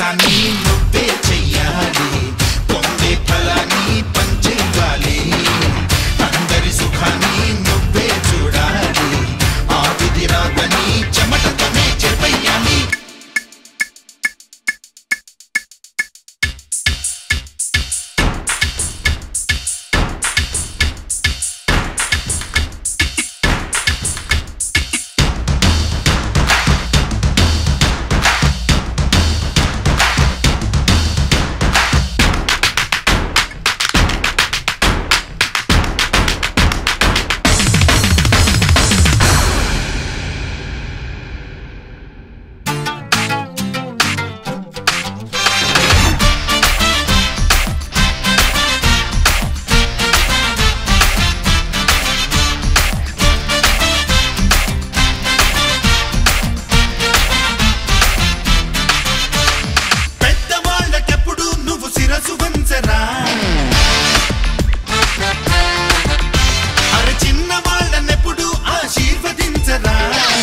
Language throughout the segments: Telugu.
సరసాన్ని నువ్వే చెయ్యాలి పొందే ఫలాన్ని పంచేయాలి అందరి సుఖాన్ని నువ్వే చూడాలి ఆ విధి రాదని చెమటతోనే చెప్పయ్యాలి పెద్దవాళ్ళకెప్పుడు నువ్వు శిరసు వంచరా అరే చిన్న వాళ్ళనెప్పుడు ఆశీర్వదించరా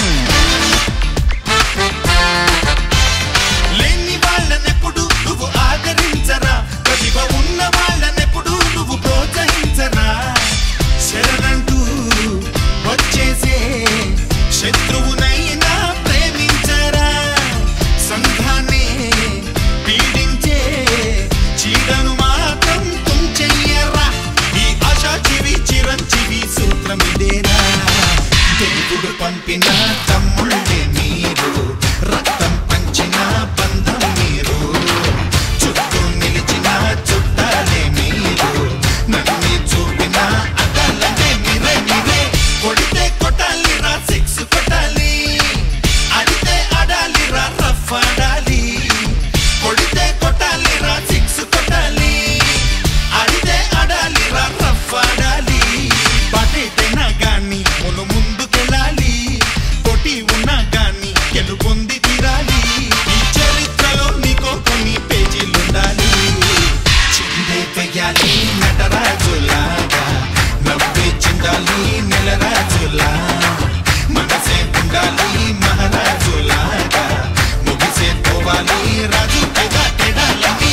లేని వాళ్ళనెప్పుడు నువ్వు ఆదరించరా ప్రతిభ ఉన్న వాళ్ళనెప్పుడు నువ్వు ప్రోత్సహించరా శరణంటూ వచ్చేసే శత్రువునైనా ప్రేమించరా సంఘాన్ని పీడించే చీడను మాత్రం తుంచెయ్యరా ఈ ఆశాజీవి చిరంజీవి సూత్రం ఇదేనా దేవుడు పంపిన తమ్ముళ్ళే మీరు రక్తం పంచిన బంధం మీరు చుట్టూ నిలిచిన చుట్టాలే మీరు నన్ను చూపిన అదలనే మీరే మీరే కొడితే కొట్టాలి రా సిక్స్ కొట్టాలి అడితే ఆడాలి రా రఫ్ ఆడాలి కొడితే కొట్టాలి రా సిక్స్ కొట్టాలి అడితే ఆడాలి రా రఫ్ ఆడాలి పటేటైనా గాని మును ముందుకెళ్ళాలి కొట్టి ఉన్నా గాని గెలుపొంది తీరాలి ఈ చరిత్రలో నీకో కొన్ని పేజీలుండాలి చిందే వెయ్యాలి నటరాజులాగా నవ్వే చిందాలి నెలరాజులా మనసే ఉండాలి మహారాజులాగా ముగిసే పోవాలి రాజు పెగా తెడాలని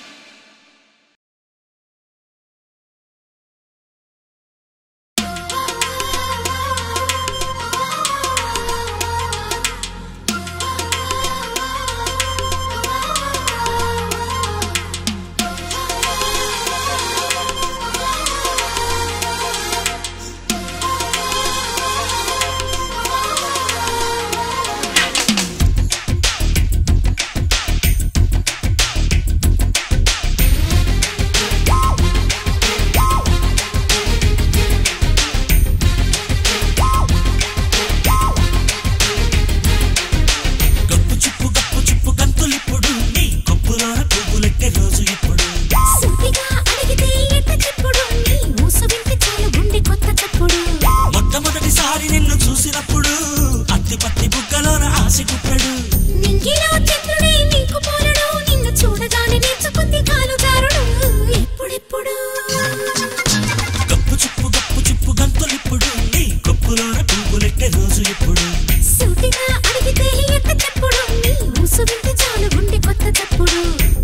గప్పు చిప్పు గప్పు చిప్పు గంతులిప్పుడు నీ కొప్పులోన పువ్వులెట్టే రోజు ఎప్పుడు సూటిగా అడిగితే ఎట్ట చెప్పుడు నీ మూస వింటే చాలు గుండె కొత్త చప్పుడు మొట్టమొదటిసారి నిన్ను చూసినప్పుడు అత్తి పత్తి బుగ్గలోన ఆశ కుట్టాడు నింగిలో చంద్రుడే నీకు పోలడు నిన్ను చూడగానే నేర్చుకుంది కాలు జారుడు ఎప్పుడెప్పుడు గప్పు చిప్పు గప్పు చిప్పు గంతులిప్పుడు నీ కొప్పులోన పువ్వులెట్టే రోజు ఎప్పుడు సూటిగా అడిగితే ఎట్ట చెప్పుడు నీ మూస వింటే చాలు గుండె కొత్త చప్పుడు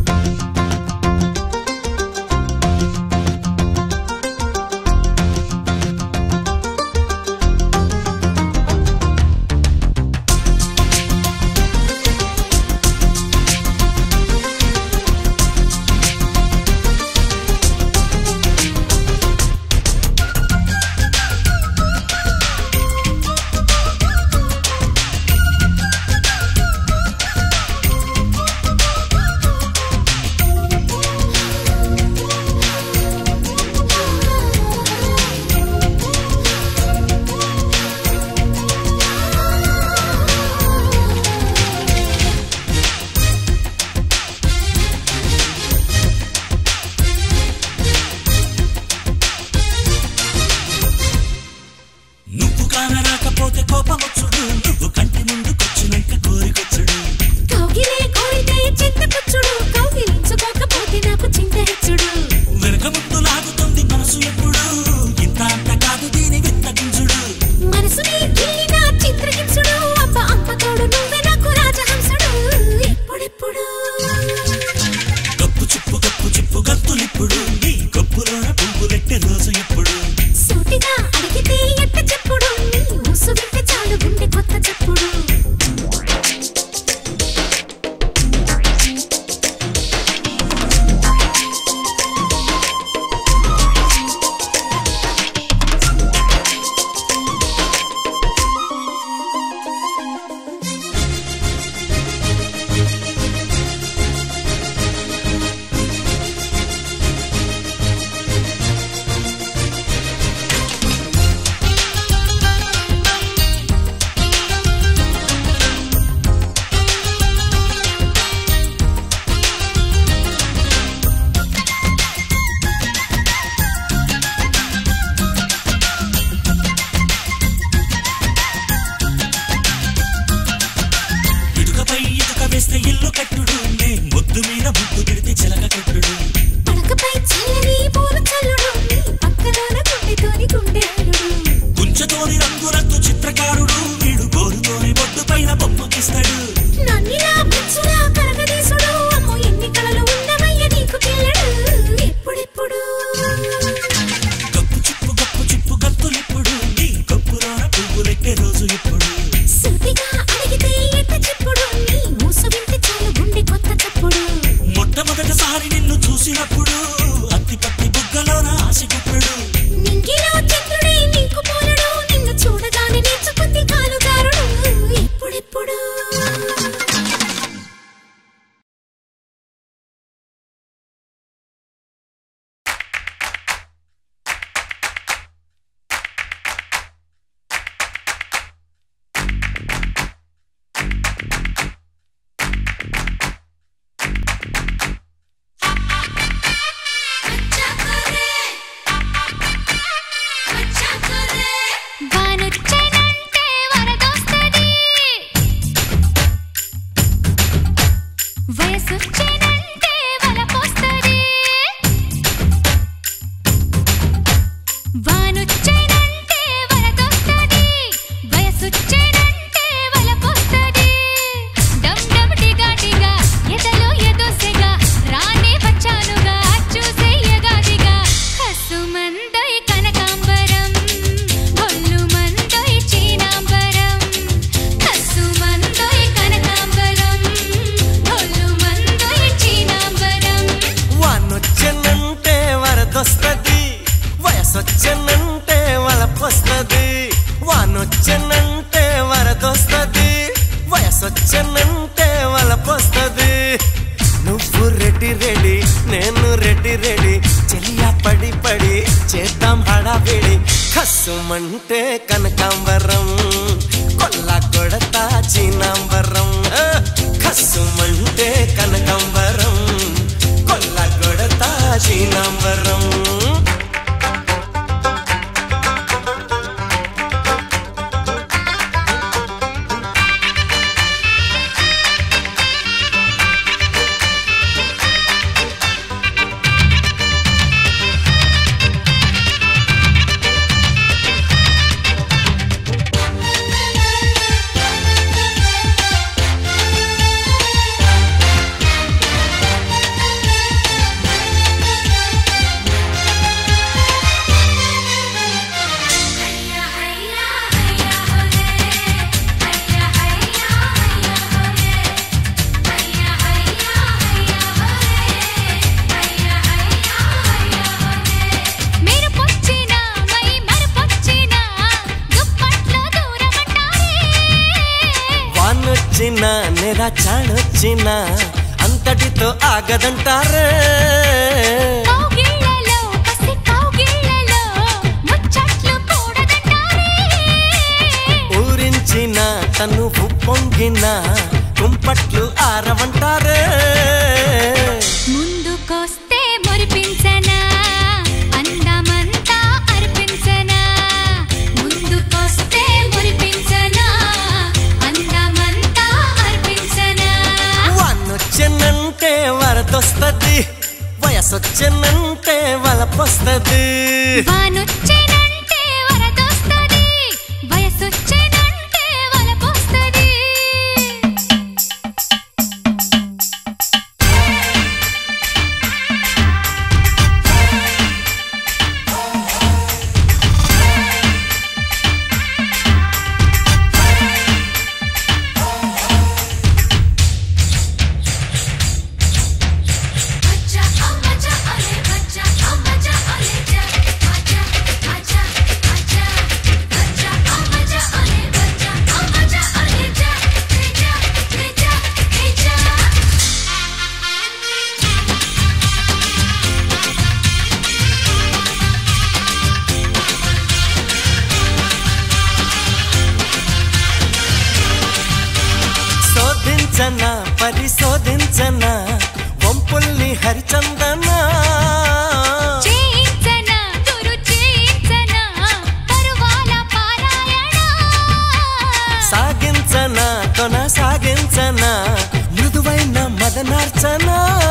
నువ్వు కానరాకపోతే కోపమొచ్చుడు నువ్వు కంటి ముందుకొచ్చినాక కోరికొచ్చుడు కౌగిలే కోరితే చింత పుచ్చుడు కౌగిలించుకోకపోతే నాకు చింత హెచ్చుడు వెనక ముందు లాగుతుంది మనసు ఎప్పుడు ఇంత అంత కాదు దీని విత్తగించుడు మనసుని గిల్లిన చిత్రహింసుడు అబ్బ అమ్మ తోడు నువ్వే నాకు రాజహంసుడు ఎప్పుడెప్పుడు రోజు ఎప్పుడు సూటిగా అడిగితే ఎట్ట చెప్పుడు నీ ఊసు వింటే చాలు గుండె కొత్త చెప్పుడు ఇటుకపై ఇటుక వేస్తే ఇల్లు కట్టుడు నే ముద్దు మీద ముద్దు పెడితే చిలక కట్టుడు పడకపై చల్లని పూలు చల్లుడు నీ పక్కలోన గుండెతోని గుండె అల్లుడు కుంచతోని రంగురంగు చిత్రకారుడు వీడు గోరుతోని బొట్టు పైన బొమ్మ గీస్తాడు నన్నిలా పిచ్చులా కరగదీసుడు అమ్మో ఎన్ని కళలు ఉండవయ్య నీకు పిల్లడు ఎప్పుడెప్పుడు గప్పు చిప్పు గప్పు చిప్పు గత్తులిప్పుడు నీ గప్పులోన పువ్వులెట్టే రోజు ఎప్పుడు సూటిగా అడిగితే ఎట్ట చెప్పుడు నీ ఊసు వింటే చాలు గుండె కొత్త చప్పుడు మొట్టమొదటిసారి నిన్ను చూసినప్పుడు అత్తి పత్తి బుగ్గలోన ఆశగుప్పుడు నింగిలో చంద్రుడే నీకు పోలడు నిన్ను చూడగానే నేర్చుకుంది కాలుగారుడు ఎప్పుడెప్పుడు వానొచ్చేనంటే వరదొస్తది వయసొచ్చేనంటే వలపొస్తది వానొచ్చేనంటే వరదొస్తది వయసొచ్చేనంటే వలపొస్తది డమ్ డమ్ డిగా డిగా ఎదలో ఎదోసెగా రానే వచ్చానుగా చూసేయగాదిగా కసుమందై కనకాంబరం గొల్లు మందై చీనాంబరం కసుమందై కనకాంబరం గొల్లు మందై చీనాంబరం వానొచ్చెనంటే వరదొస్తది వయసొచ్చెనంటే వలపొస్తది వానొచ్చెనంటే వరదొస్తది వయసొచ్చెనంటే వలపొస్తది నువ్వు రెడ్డి రెడీ నేను రెడ్డి రెడీ చెలియా పడి పడి చేద్దాం హడావిడి కస్సుమంటే కనకాంబరం కొల్ల కొడతా చీనాంబరం ఆ, కస్సుమంటే కనకాంబరం కొల్ల కొడతా చీనాంబరం మీరు పొచ్చినా మై మరుపొచ్చినా దుప్పట్లో దూరమంటారే వానొచ్చిన నెర చాణొచ్చిన అంతటితో ఆగదంటారే కౌగిళ్ళలో కసి కౌగిళ్ళలో ముచ్చట్లు కూడదంటారే ఊరించిన తను పొంగిన కుంపట్లు ఆరవంటారే ముందుకొస్తే మురిపించనా అందమంతా అర్పించనా ముందుకొస్తే మురిపించనా అందమంతా అర్పించనా వానొచ్చెనంటే వరదొస్తది వయసొచ్చెనంటే వలపొస్తది వానొచ్చేనంటే వరదొస్తది వయసొచ్చేనంటే వలపొస్తది ఆ పరీక్షించన పరిశోధించన వంపుల్ని హరిచందన చేయించన గురు చేయించన పరువాల పారాయణ సాగించన కొనసాగించన మృదువైన మదనార్చన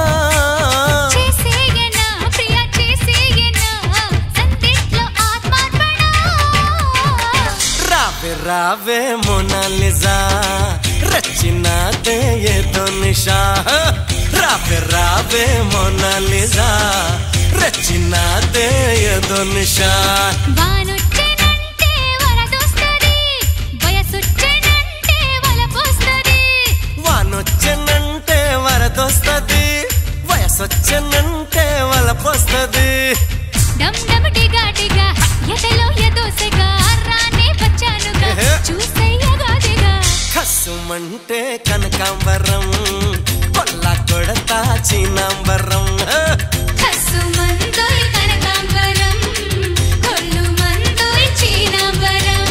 చేసేయన ప్రియ చేసేయన సందిట్లో ఆత్మార్పణ రావే రావే మోనాలిజా రచినాదే ఏదో నిషా రావే రావే మోనాలిజా రచినాదే ఏదో నిషా వానొచ్చెనంటే వరదొస్తది వయసొచ్చెనంటే వలపొస్తది వానొచ్చనంటే వరదొస్తది వయసొచ్చనంటే వలపొస్తది డమ్ డమ్ డిగా డిగా ఎదలో ఎదోసెగా రానే వచ్చానుగా ఎహె. చూసెయ్యగా దిగా కసుమంటే కనకాంబరం కొల్ల కొడతా చీనాంబరం కసుమందోయ్ కనకాంబరం కొల్లు మందోయ్ చీనాంబరం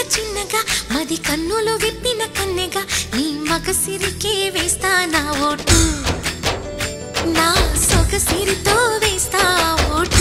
చిన్నగా మది కన్నులు విప్పిన కన్నెగా నీ మగసిరికే వేస్తా నా ఓటు నా సొగసిరితో వేస్తా ఓటు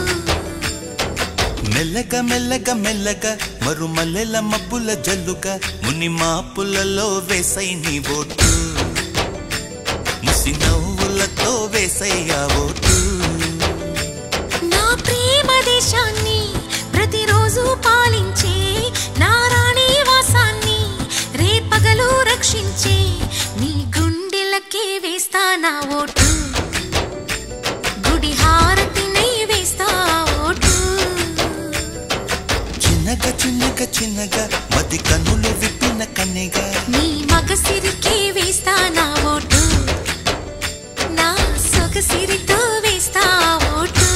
మెల్లగా మెల్లగా మెల్లగా మరుమల్లెల మబ్బుల జల్లుగా ముని మాపులలో వేసై నీ ఓటు ముసి నవ్వులతో వేసయ్యా ఓటు నా ప్రేమ దేశాన్ని ప్రతిరోజు పాలించే నా రాణి వాసాన్ని రేపగలు రక్షించే నీ గుండెలకే వేస్తా నా ఓటు గుడి హారతినై వేస్తా ఓటు చిన్నగా చిన్నగా చిన్నగా మది కన్నులు విప్పిన కన్నెగా నీ మగసిరికే వేస్తా నా ఓటు నా సొగసిరితో వేస్తా ఓటు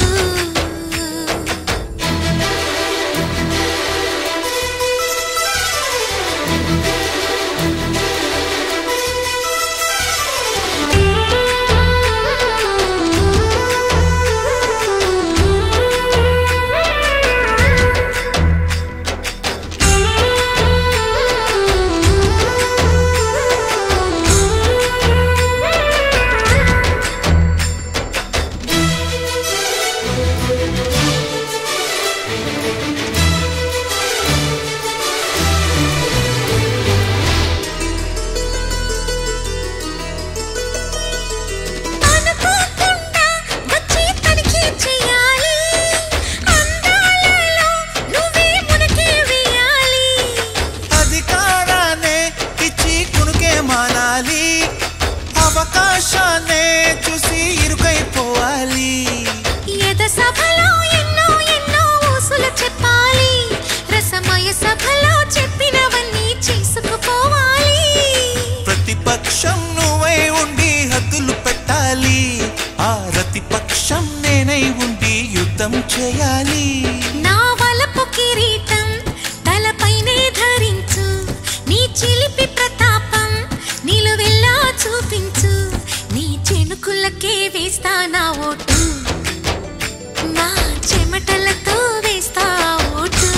అనుకోకుండా వచ్చి తనిఖీ చేయాలి అందాలలో నువ్వే మునకే వేయాలి అధికారాన్నే ఇచ్చి కునుకే మానాలి అవకాశాన్నే చూసి ఇరుకైపోవాలి ఎద సభలో ఎన్నో ఎన్నో ఊసులు చెప్పాలి రసమయ సభలో చెప్పినవన్నీ చేసుకుపోవాలి ప్రతిపక్షం నువ్వై ఉండి హద్దులు పెట్టాలి ఆ ప్రతిపక్షం నేనై ఉండి యుద్ధం చేయాలి నా వలపు కిరీటం తలపైనే ధరించు నీ చిలిపి ప్రతాపం నిలువెల్లా చూపించు నీ చెనుకులకే వేస్తా నా ఓటు నా చెమటలతో వేస్తా ఓటు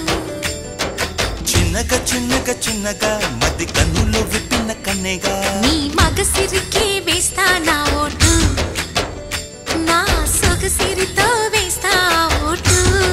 చిన్నగా చిన్నగా చిన్నగా మది కన్నులు విప్పిన కన్నెగా నీ మగసిరికే వేస్తా నా ఓటు నా సొగసిరితో వేస్తా ఓటు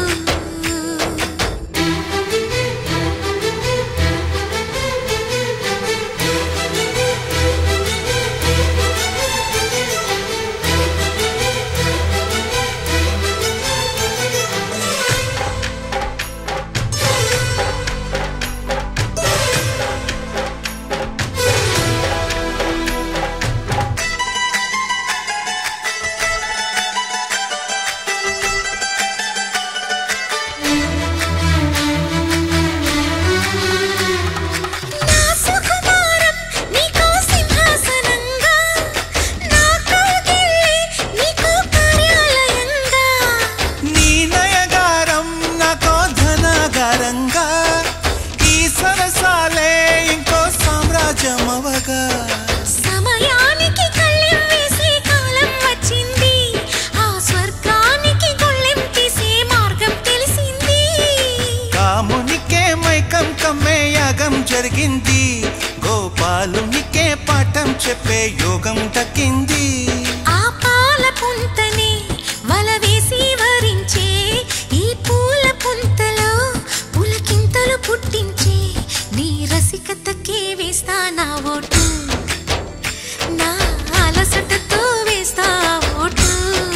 నా సుకుమారం నీకు సింహాసనంగా నా కౌగిల్లే నీకు కార్యాలయంగా నీ నయగారం నాకో ధనాగారంగా ఈ సరసాలే ఇంకో సామ్రాజ్యం అవగా సమయానికి కళ్ళెం వేసే కాలం వచ్చింది ఆ స్వర్గానికి గొళ్ళెం తీసే మార్గం తెలిసింది కామునికే మైకం కమ్మే యాగం జరిగింది గోపాలునికే పాఠం చెప్పే యోగం దక్కింది ఆ పాల పుంతనే వల వేసి వరించే ఈ పూల పుంతలో పులకింతలు పుట్టించే నీ రసికతకే వేస్తా నా ఓటు నా అలసటతో వేస్తా ఓటు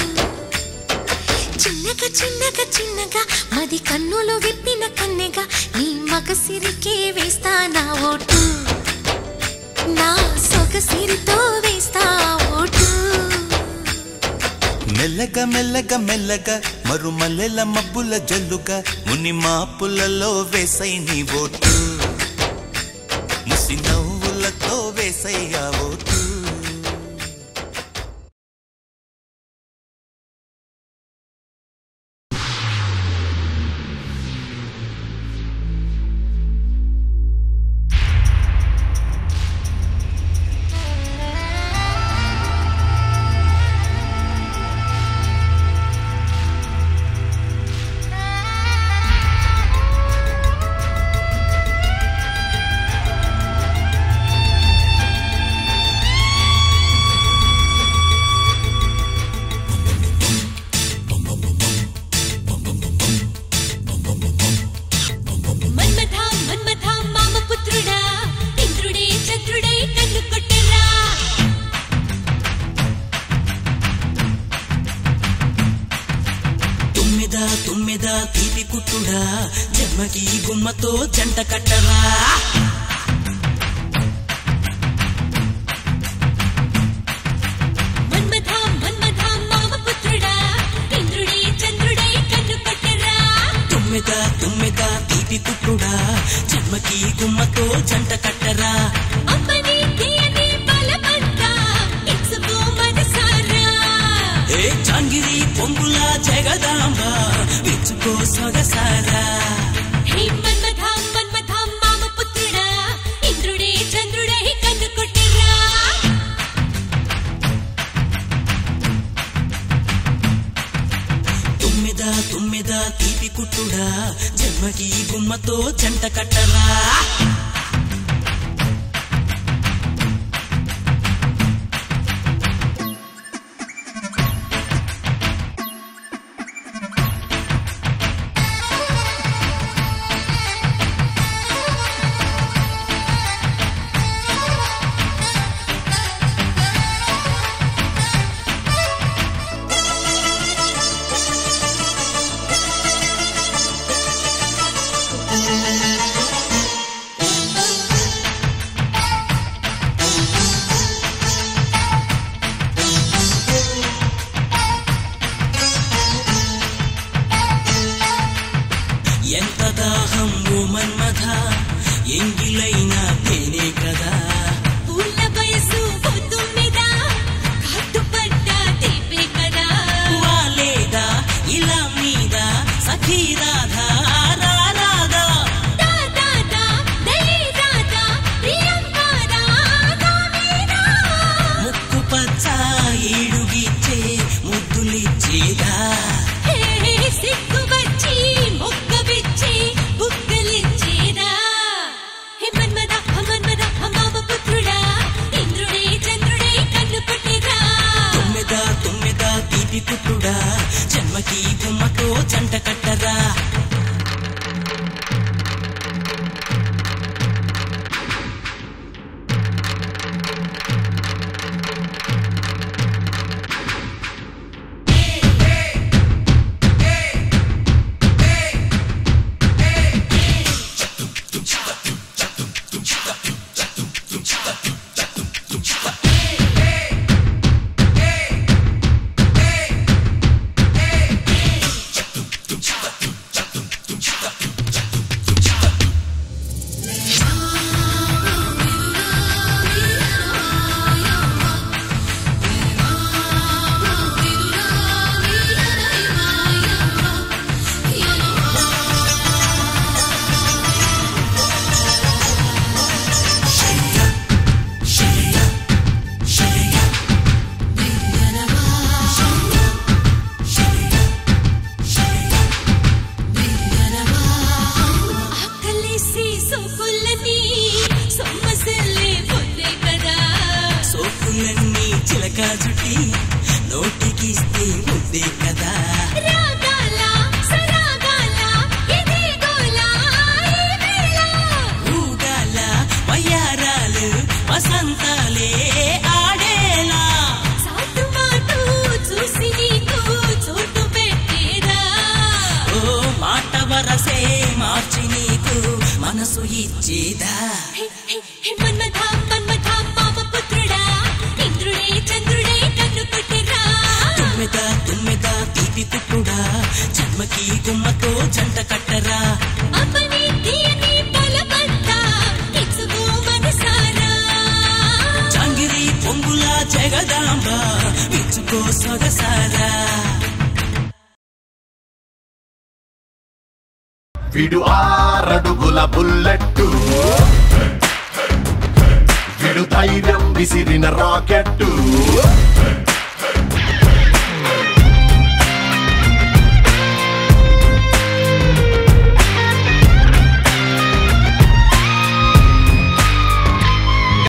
చిన్నగా చిన్నగా చిన్నగా మది కన్నులు విప్పిన కన్నెగా నీ మగసిరికే వేస్తా నా ఓటు నా సొగసిరితో వేస్తా ఓటు మెల్లగా మెల్లగా మెల్లగా మరుమల్లెల మబ్బుల జల్లుగా ముని మాపులలో వేసై నీ ఓటు ముసి నవ్వులతో వేసయ్యా ఓటు ఆ తీపి కుట్టుడా జన్మకి గుమ్మతో జంట కట్టరా మన్మథ మన్మథ మామ పుత్రుడా ఇంద్రుడే చంద్రుడే కన్ను పట్టరా తుమ్మెద తుమ్మెద తీపి కుట్టుడా జన్మకి గుమ్మతో జంట కట్టరా అమ్మని తీయని బలమంతా ఇచ్చుకో మనసారా ఏ చాంగిరి పొంగుల జగదాంబ విచ్చుకో సొగసారా హే మన్మథ మన్మథ మామ పుత్రుడా ఇంద్రుడే చంద్రుడే కన్ను కొట్టరా తుమ్మెద తుమ్మెద తీపి కుట్టుడా జన్మకి గుమ్మతో జంట కట్టరా ఎంత దాహం ఓ మన్మథ ఎంగిలైనా తేనే కదా పూల వయసు పొద్దు మీద కట్టుపడ్డ తీపే కదా వాలేదా ఇలా మీద సఖీ రాధా రా రాధా దా దా దా దయే రాధా ప్రియంకారా దామేరా ముక్కు పచ్చ ఏడుగిచ్చే ముద్దులిచ్చేదా హే హే సిగ్గు వచ్చి మొక్క విచ్చి బుక్కలిచ్చేదా హే మన్మద మన్మద మామ పుత్రుడా ఇంద్రుడే చంద్రుడే కన్ను పుట్టిరా తుమ్మెద తుమ్మెద తీపి కుట్టుడా జన్మకి గుమ్మతో జంట కట్టరా ఆకలేసి సోకులని సొమ్మసిల్లే పొద్దే కదా సోకులన్నీ చిలక జుట్టి నోటికిస్తే ముద్దే కదా రాగాల సరాగాల ఇదే గోల ఈ వేళ ఊగాల వయ్యారాలు వసంతాలే ఆడేలా సాటు మాటు చూసి నీకు చోటు పెట్టేదా ఓ మాట వరసే మార్చి నీకు మనసు ఇచ్చేదా హే, హే, హే, మన్మథ మన్మథ మామ పుత్రుడా ఇంద్రుడే చంద్రుడే కన్ను పుట్టిరా తుమ్మెద తుమ్మెద తీపి కుట్టుడా జన్మకి గుమ్మతో జంట కట్టరా అమ్మని తీయని బలమంతా ఇచ్చుకో మనసారా చాంగిరి పొంగుల జగదాంబ విచ్చుకో సొగసారా వీడు ఆరడుగుల బుల్లెట్టు వీడు ధైర్యం విసిరిన రాకెట్టు